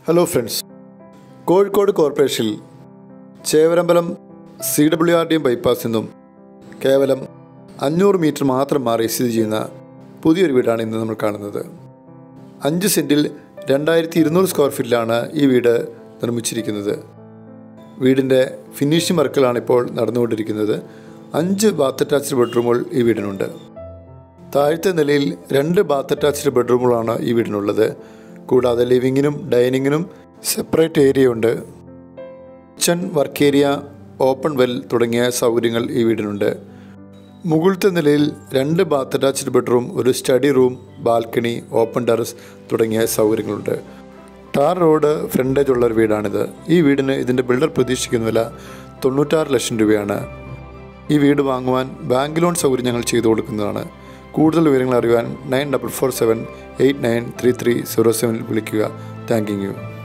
hello friends Kozhikode കോർപ്പറേഷനിൽ Chevarambalam C W R D M ബൈപ്പാസിൽ നിന്നും കേവലം അഞ്ഞൂറ് മീറ്റർ മാത്രം മാറി സ്ഥിതി ചെയ്യുന്ന പുതിയൊരു വീടാണ് ഇന്ന് നമ്മൾ കാണുന്നത് അഞ്ച് സെൻറ്റിൽ രണ്ടായിരത്തി ഇരുന്നൂറ് സ്ക്വയർ ഫീറ്റിലാണ് ഈ വീട് നിർമ്മിച്ചിരിക്കുന്നത് വീടിൻ്റെ ഫിനിഷിംഗ് വർക്കുകളാണ് ഇപ്പോൾ നടന്നുകൊണ്ടിരിക്കുന്നത് അഞ്ച് ബാത്ത് അറ്റാച്ച്ഡ് ബെഡ്റൂമുകൾ ഈ വീടിനുണ്ട് താഴത്തെ നിലയിൽ രണ്ട് ബാത്ത് അറ്റാച്ച്ഡ് ബെഡ്റൂമുകളാണ് ഈ വീടിനുള്ളത് കൂടാതെ ലിവിങ്ങിനും ഡൈനിങ്ങിനും സെപ്പറേറ്റ് ഏരിയ ഉണ്ട് kitchen work area open well തുടങ്ങിയ സൗകര്യങ്ങൾ ഈ വീടിനുണ്ട് മുകളിലത്തെ നിലയിൽ രണ്ട് ബാത്ത് അറ്റാച്ച്ഡ് ബെഡ്റൂം ഒരു study room balcony open terrace തുടങ്ങിയ സൗകര്യങ്ങളുണ്ട് ടാർ റോഡ് ഫ്രണ്ടേജ് ഉള്ള ഒരു വീടാണിത് ഈ വീടിന് ഇതിൻ്റെ ബിൽഡർ പ്രതീക്ഷിക്കുന്ന വില തൊണ്ണൂറ്റാറ് ലക്ഷം രൂപയാണ് ഈ വീട് വാങ്ങുവാൻ ബാങ്ക് ലോൺ സൗകര്യം ഞങ്ങൾ ചെയ്തു കൊടുക്കുന്നതാണ് കൂടുതൽ വിവരങ്ങൾ അറിയുവാൻ nine double four seven eight nine three three zero സെവനിൽ വിളിക്കുക താങ്ക് യു